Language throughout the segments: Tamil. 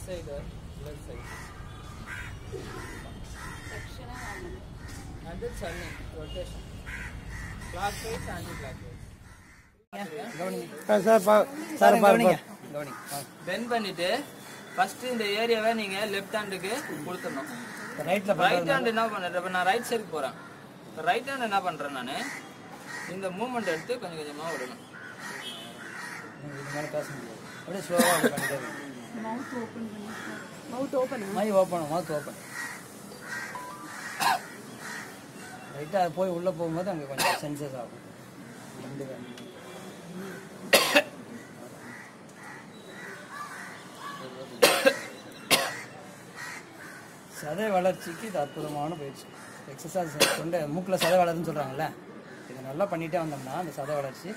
side left side and then turning rotation clockwise anti-clockwise sir பா சார் பாருங்க பெண்ட் பண்ணிட்டு ஃபர்ஸ்ட் இந்த ஏரியாவை நீங்க லெஃப்ட் ஹேண்டுக்கு கொடுத்துடணும் ரைட்ல ரைட் ஹேண்ட் என்ன பண்ணுறேன் இப்போ நான் ரைட் சைடுக்கு போறேன் ரைட் ஹேண்ட் என்ன பண்றேன் நான் இந்த மூமெண்ட் எடுத்து கொஞ்சம் கொஞ்சமா விடணும் இது மேலே பேச முடியாது அப்படியே ஸ்லோவாக பண்ணிட்டே மவுத் ஓப்பன் பண்ணி mouth open my open mouth open ரைட்டாக அது போய் உள்ளே போகும்போது அங்கே கொஞ்சம் சென்சஸ் ஆகும் ரெண்டு வேணும். சதை வளர்ச்சிக்கு இது அற்புதமான பயிற்சி எக்ஸசைஸ் கொண்டு மூக்கில் சதை வளருன்னு சொல்கிறாங்கல்ல இது நல்லா பண்ணிட்டே வந்தோம்னா அந்த சதை வளர்ச்சி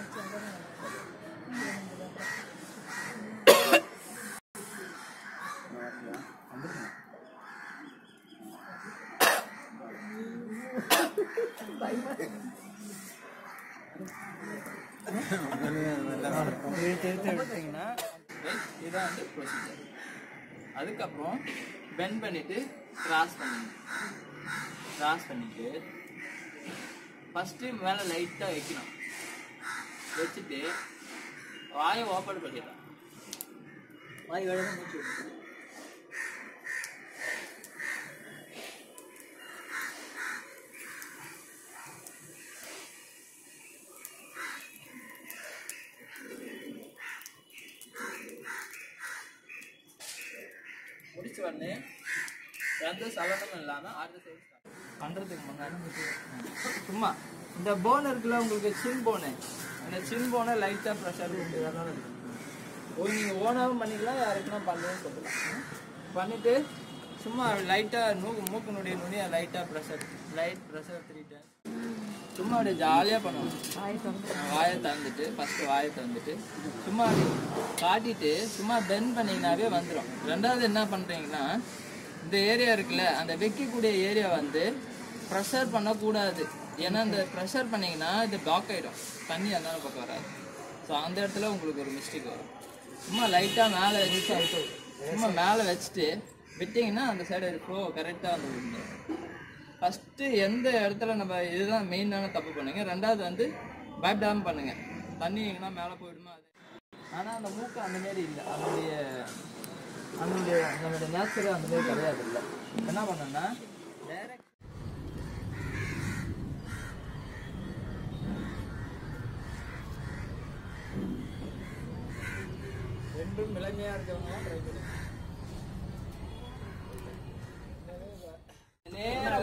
இழுத்து இழுத்து விட்டீங்கன்னா ரைட் இதான் வந்து ப்ரொசீஜர் அதுக்கப்புறம் பெண்ட் பண்ணிட்டு கிராஸ் பண்ணுங்க கிராஸ் பண்ணிட்டு ஃபஸ்ட்டு மேலே லைட்டாக வைக்கணும் வச்சுட்டு வாயை ஓப்பன் பண்ணிடலாம் வாய் வேலை மூச்சு விடணும். முடிச்ச உடனே எந்த சலனமும் இல்லாமல் அடுத்த சைடு பண்ணுறதுக்கு முன்னாடி சும்மா இந்த போன் இருக்குல்ல உங்களுக்கு சின் போனு அந்த சின் போனை லைட்டாக ப்ரெஷர் கொடுத்து ஓ நீங்கள் ஓனாகவும் பண்ணிக்கலாம் யாருக்குன்னா பண்ணலன்னு சொல்லலாம் பண்ணிட்டு சும்மா லைட்டாக மூக்கு மூக்கினுடைய நுனியை லைட்டாக pressure light pressure three time சும்மா அப்படியே ஜாலியாக பண்ணணும் வாயை திறந்துட்டு ஃபர்ஸ்ட் வாயை திறந்துட்டு சும்மா அப்படி காட்டிட்டு சும்மா பெண்ட் பண்ணீங்கன்னாவே வந்துடும் ரெண்டாவது என்ன பண்ணுறீங்கன்னா இந்த ஏரியா இருக்குல்ல அந்த வைக்கக்கூடிய ஏரியா வந்து ப்ரெஷர் பண்ணக்கூடாது ஏன்னா இந்த ப்ரெஷர் பண்ணீங்கன்னா இது பிளாக் ஆகிடும் தண்ணி அந்த பக்கம் வராது ஸோ அந்த இடத்துல உங்களுக்கு ஒரு மிஸ்டேக் வரும் சும்மா லைட்டாக மேலே வச்சு சும்மா மேலே வச்சுட்டு விட்டிங்கன்னா அந்த சைடு ஃப்ளோ கரெக்டாக வந்து விழுந்துடும் ஃபஸ்ட்டு எந்த இடத்துல நம்ம இதுதான் மெயினான தப்பு பண்ணுங்க ரெண்டாவது வந்து பயப்படாமல் பண்ணுங்க தண்ணி எங்கன்னா மேலே போயிடுமா அது ஆனால் அந்த மூக்கு அந்த மாதிரி இல்லை அதனுடைய அதனுடைய நம்மளுடைய நேச்சர் அந்த மாதிரி கிடையாது இல்லை என்ன பண்ணோம்னா டைரக்ட் ரெண்டும் இளமையாக இருக்கவங்க ட்ரை பண்ணுங்க நேரா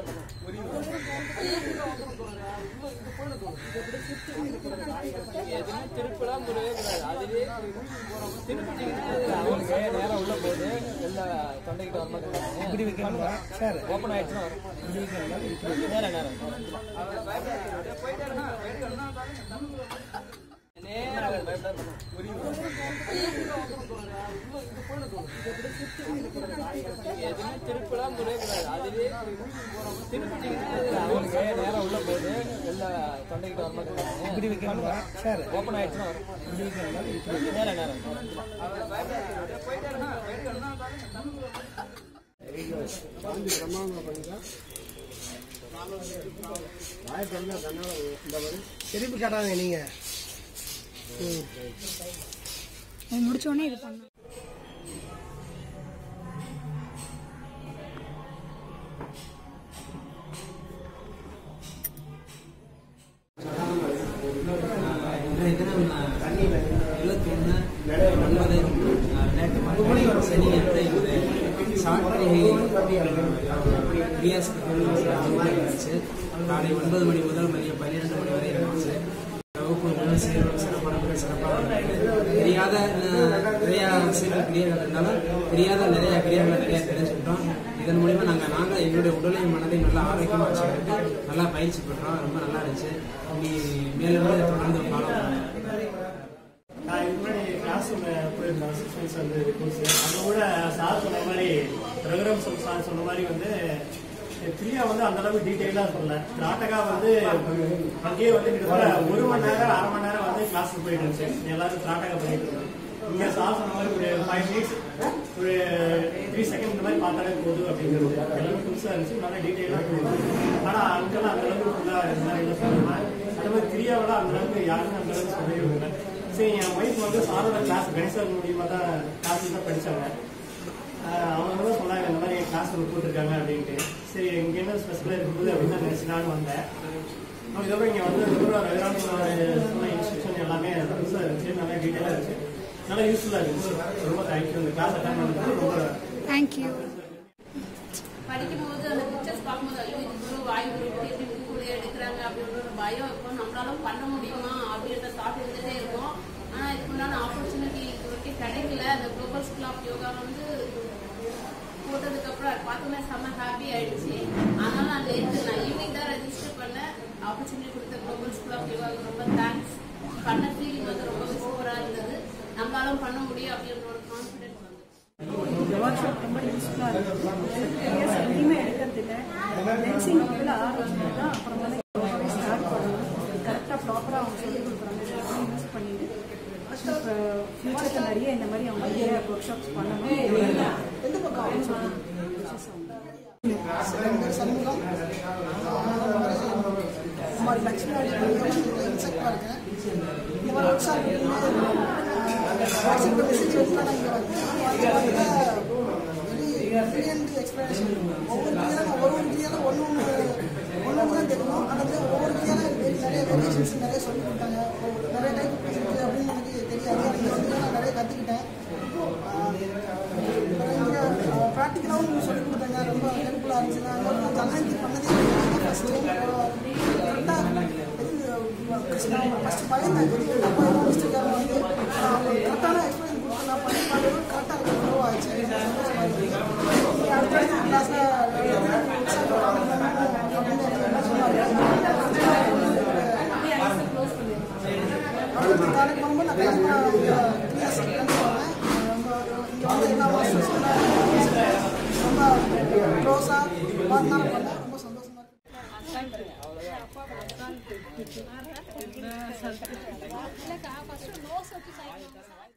எதுவுமே திருப்பலாம் போடவே கூடாது அதுலயே திருப்பிட்டீங்கன்னா உங்களுக்கு நேரம் உள்ள போகுது வெளில தொண்டைக்கிட்ட வர மாட்டேங்குது இப்படி வைக்கணும் சார் ஓப்பன் ஆயிடுச்சுன்னா வரும் இப்படி வைக்கணும் நேரம் நேரம் நேரம் எதுவுமே திருப்பலாம் போடவே கூடாது அதுலயே திருப்பிட்டீங்கன்னா உங்களுக்கு நேரம் உள்ள போகுது வெளில தொண்டைக்கிட்ட வர மாட்டேங்குது இப்படி வைக்கணும் சார் ஓப்பன் ஆயிடுச்சுன்னா வரும் இப்படி வைக்கணும் நேரம் நேரம் திருப்பி காட்டாங்க நீங்க முடிச்ச உடனே இது பண்ணணும் இன்றைய தினம் இருபத்தி ஒன்று ஒன்பது ரெண்டாயிரத்தி பத்தொன்பது சனி அன்று இந்த சாட்டையை ரியாஸ் இருந்துச்சு காலை ஒன்பது மணி முதல் மதியம் பன்னிரெண்டு மணி வரை இருந்துச்சு வகுப்பு நல்ல சீர்கள் சிறப்பான முறையில் சிறப்பாக நடந்தது. தெரியாத அஹ், நிறைய சீர்கள் கிரியர்கள் இருந்தாலும் தெரியாத நிறைய கிரியர்களை நிறைய தெரிஞ்சுக்கிட்டோம் இதன் மூலியமா நாங்கள் நாங்கள் எங்களுடைய உடலையும் மனதையும் நல்லா ஆரோக்கியமாக வச்சுக்கிறதுக்கு நல்லா பயிற்சி பெற்றோம் ரொம்ப நல்லா இருந்துச்சு நீ மேலும் மேலும் இதை தொடர்ந்து ஃபாலோ பண்ணுங்க நான் இதுக்கு முன்னாடி கிளாஸ் ஒன்று போயிருந்தேன் சிக்ஸ் மந்த்ஸ் வந்து கோர்ஸ் அங்கே கூட சார் சொன்ன மாதிரி ரகுராம் சொல் சார் சொன்ன மாதிரி வந்து பிரியா வந்து அந்த அளவுக்கு டீட்டெயிலாக சொல்லல நாட்டகா வந்து அங்கேயே வந்து கிட்டத்தட்ட ஒரு மணி நேரம் அரை மணி நேரம் வந்து கிளாஸுக்கு போயிட்டு இருந்துச்சு எல்லாரும் நாட்டகா பண்ணிட்டு இருந்தோம் இங்கே சார் சொன்ன மாதிரி ஒரு ஃபைவ் மினிட்ஸ் ஒரு த்ரீ செகண்ட் இந்த மாதிரி பார்த்தாலே போதும் அப்படிங்கிறது எல்லாமே புதுசாக இருந்துச்சு நல்லா டீட்டெயிலாக போகுது ஆனால் அங்கெல்லாம் அந்த அளவுக்கு ஃபுல்லாக இந்த மாதிரி இல்லை சொல்லுவாங்க அதே மாதிரி கிரியாவில் அந்த அளவுக்கு யாருமே அந்த அளவுக்கு சொல்லவே இல்லை சரி என் ஒய்ஃப் வந்து சாரோட கிளாஸ் கணேசர் மூலியமாக தான் கிளாஸ் தான் படித்தாங்க அவங்க தான் சொன்னாங்க இந்த மாதிரி கிளாஸ் ஒன்று போட்டிருக்காங்க அப்படின்ட்டு சரி இங்கே என்ன ஸ்பெஷலாக இருக்குது அப்படின்னு தான் நினச்சி நானும் வந்தேன் அப்புறம் இதோட இங்கே வந்து அதுக்கப்புறம் ரவிராம் சொன்ன இன்ஸ்ட்ரக்ஷன் எல்லாமே புதுசாக இருந்துச்சு நல்லா டீட்டெயிலாக இருந்துச்சு நல்லா யூஸ்ஃபுல்லாக இருந்துச்சு ரொம்ப தேங்க்யூ இந்த கிளாஸ் அட்டன் பண்ணதுக்கு ரொம்ப தேங்க்யூ படிக்கும்போது அந்த பிக்சர்ஸ் பார்க்கும்போது ஐயோ இது குரு வாயு குரு எப்படி புக்குள்ள எடுக்கிறாங்க அப்படின்ற ஒரு பயம் இருக்கும் நம்மளால பண்ண முடியுமா அப்படின்ற தாட் இருந்துட்டே இருக்கும் ஆனா இதுக்குண்டான ஆப்பர்ச்சுனிட்டி வரைக்கும் கிடைக்கல அந்த குளோபல் ஸ்கூல் ஆஃப் யோகா வந்து போட்டதுக்கு அப்புறம் அது பார்த்தோன்னே செம்ம ஹாப்பி ஆயிடுச்சு அதனால நான் நேற்று நான் ஈவினிங் தான் ரெஜிஸ்டர் பண்ணேன் ஆப்பர்ச்சுனிட்டி கொடுத்த குளோபல் ஸ்கூல் ஆஃப் யோகாவுக்கு ரொம்ப தேங்க்ஸ் பண்ண ஃபீலிங் வந்து ரொம்ப சூப்பராக இருந்தது நம்மளாலும் பண்ண முடியும் அப்படின்ற ஒரு கான்ஃபிடென்ஸ் வந்து இந்த ஒர்க் ஷாப் ரொம்ப யூஸ்ஃபுல்லாக இருந்தது இயர்ஸ் எங்கேயுமே எடுக்கிறதில்ல மெடிசின் கீழே ஆரம்பிச்சது தான் அப்புறம் வந்து யோகாவே ஸ்டார்ட் பண்ணணும் கரெக்டாக ப்ராப்பராக அவங்க சொல்லிக் கொடுக்குறாங்க இதெல்லாம் யூஸ் பண்ணிட்டு இப்போ ஃப்யூச்சரில் நிறைய இந்த மாதிரி அவங்க நிறைய ஒர்க் ஷாப்ஸ் பண்ணணும் எந்த பக்கம் சொல்லி சண்முகம் இந்த மாதிரி லட்சுமி இன்செக்டாக இருக்கேன் இந்த மாதிரி ஒர்க் ஷாப் வாட்ஸ்அப்பில் மெசேஜ் வந்து நான் இங்கே வந்து வெரி பிரில்லியன்ட் எக்ஸ்பிளனேஷன் ஒவ்வொரு கிளியராக ஒரு ஒரு கிளியராக ஒன்று ஒன்று ஒன்று ஒன்று தான் தெரியும் ஆனால் வந்து ஒவ்வொரு கிளியராக நிறைய வேரியேஷன்ஸ் நிறைய சொல்லி கொடுத்தாங்க ஒவ்வொரு- நிறைய டைப் இருக்குது அப்படின்னு எனக்கு தெரியாது எனக்கு வந்து நான் நிறைய கற்றுக்கிட்டேன் ப்ராக்டிக்கலாகவும் சொல்லிக் கொடுத்தாங்க ரொம்ப ஹெல்ப்ஃபுல்லாக இருந்துச்சு நான் வந்து தன்னி பண்ணதே ஃபஸ்ட் டைம் கரெக்டாக ஃபஸ்ட் பயந்தேன் அப்போ என்ன மிஸ்டேக் ஆகும் வந்து கரெக்டான எக்ஸ்பிளைன் கொடுத்து நான் பண்ணி பண்ணுறது கரெக்டாக க்ரோ ஆச்சு சந்தோஷமா இருக்கு. அடுத்த கிளாஸில் அடுத்த காலேஜ் போகும்போது நான் கண்டிப்பாக கிளாஸ் கண்டிப்பாக ரொம்ப இங்கே வந்து எல்லா மாஸ்டர்ஸும் ரொம்ப க்ளோஸாக பார்ட்னர் பண்ண ரொம்ப சந்தோஷமா இருக்கு இல்லைக்கா ஃபர்ஸ்ட் நோஸ் வச்சு சைக்கிள்